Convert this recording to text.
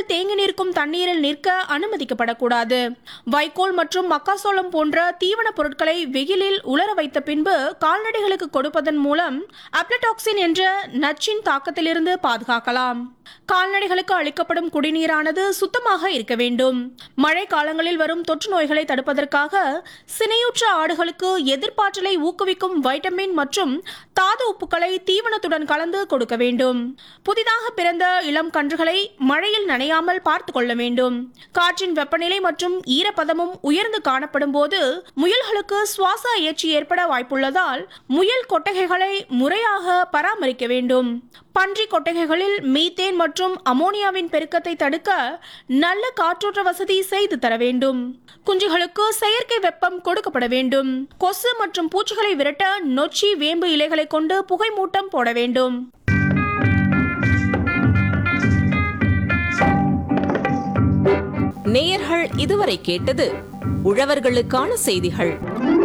தேங்கி நிற்கும் தண்ணீரில் நிற்க அனுமதிக்கப்படக்கூடாது வைக்கோல் மற்றும் மக்காசோளம் போன்ற தீவன பொருட்களை வெயிலில் உலர வைத்த பின்பு கால்நடைகளுக்கு கொடுப்பதன் மூலம் அப்ளடாக்சின் என்ற நச்சின் தாக்கத்திலிருந்து பாதுகாக்கலாம் கால்நடைகளுக்கு அளிக்கப்படும் குடிநீரானது சுத்தமாக இருக்க வேண்டும் மழை காலங்களில் வரும் தொற்று நோய்களை தடுப்பதற்காக சினையுற்ற ஆடுகளுக்கு எதிர்ப்பாற்றலை ஊக்குவிக்கும் வைட்டமின் மற்றும் தாது உப்புக்களை தீவனத்துடன் கலந்து கொடுக்க வேண்டும் புதிதாக பிறந்த இளம் கன்றுகளை மழையில் நனையாமல் பார்த்து கொள்ள வேண்டும் காற்றின் வெப்பநிலை மற்றும் ஈரப்பதமும் உயர்ந்து காணப்படும் போது முயல்களுக்கு சுவாச அயற்சி ஏற்பட வாய்ப்புள்ளதால் முயல் கொட்டகைகளை முறையாக பராமரிக்க வேண்டும் பன்றி கொட்டகைகளில் மீத்தேன் மற்றும் அமோனியாவின் பெருக்கத்தை தடுக்க நல்ல காற்றோட்ட வசதி செய்து தர வேண்டும் குஞ்சுகளுக்கு செயற்கை வெப்பம் கொடுக்கப்பட வேண்டும் கொசு மற்றும் பூச்சிகளை விரட்ட நொச்சி வேம்பு இலைகளை கொண்டு புகை மூட்டம் போட வேண்டும் நேயர்கள் இதுவரை கேட்டது உழவர்களுக்கான செய்திகள்